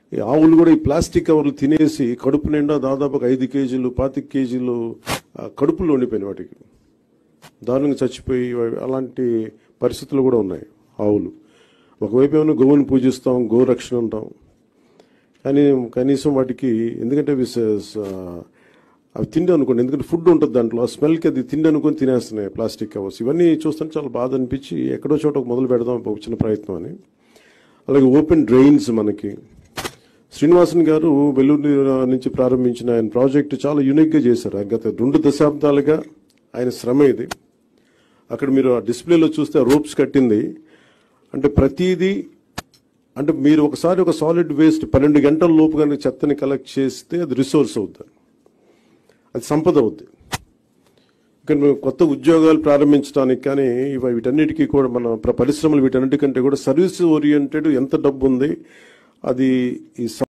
ఈ ఆవులు కూడా ఈ ప్లాస్టిక్ కవర్లు తినేసి కడుపు నిండా దాదాపు ఒక ఐదు కేజీలు పాతిక కేజీలు ఆ, కడుపులో ఉండిపోయినాయి వాటికి దారుణంగా చచ్చిపోయి వా- అలాంటి పరిస్థితులు కూడా ఉన్నాయి ఆవులు ఒకవైపు ఏమైనా గోవుని పూజిస్తాం గోరక్షణ ఉంటాం కానీ కనీసం వాటికి ఎందుకంటే అవి స- స- అవి తిండి అనుకోండి ఎందుకంటే ఫుడ్ ఉంటుంది దాంట్లో ఆ స్మెల్కి అది తిండి అనుకొని తినేస్తున్నాయి ప్లాస్టిక్ కవర్స్ ఇవన్నీ చూస్తుంటే చాలా బాధ అనిపించి ఎక్కడో చోట ఒక మొదలు పెడదాం ఒక చిన్న ప్రయత్నం అని అలాగే ఓపెన్ డ్రైన్స్ మనకి శ్రీనివాసన్ గారు వెల్లూరు నుంచి ప్రారంభించిన ఆయన ప్రాజెక్ట్ చాలా యూనిక్గా చేశారు గత రెండు దశాబ్దాలుగా ఆయన శ్రమ ఇది అక్కడ మీరు ఆ డిస్ప్లేలో చూస్తే రోప్స్ కట్టింది అంటే ప్రతిదీ అంటే మీరు ఒకసారి ఒక సాలిడ్ వేస్ట్ పన్నెండు గంటల లోపు కనుక చెత్తని కలెక్ట్ చేస్తే అది రిసోర్స్ అవుతుంది అది సంపద అవుద్ది ఇక్కడ మేము కొత్త ఉద్యోగాలు ప్రారంభించడానికి కానీ ఇవి వీటన్నిటికీ కూడా మన ప్ర- పరిశ్రమలు వీటన్నిటికంటే కూడా సర్వీస్ ఓరియంటెడ్ ఎంత డబ్బు ఉంది అది ఈ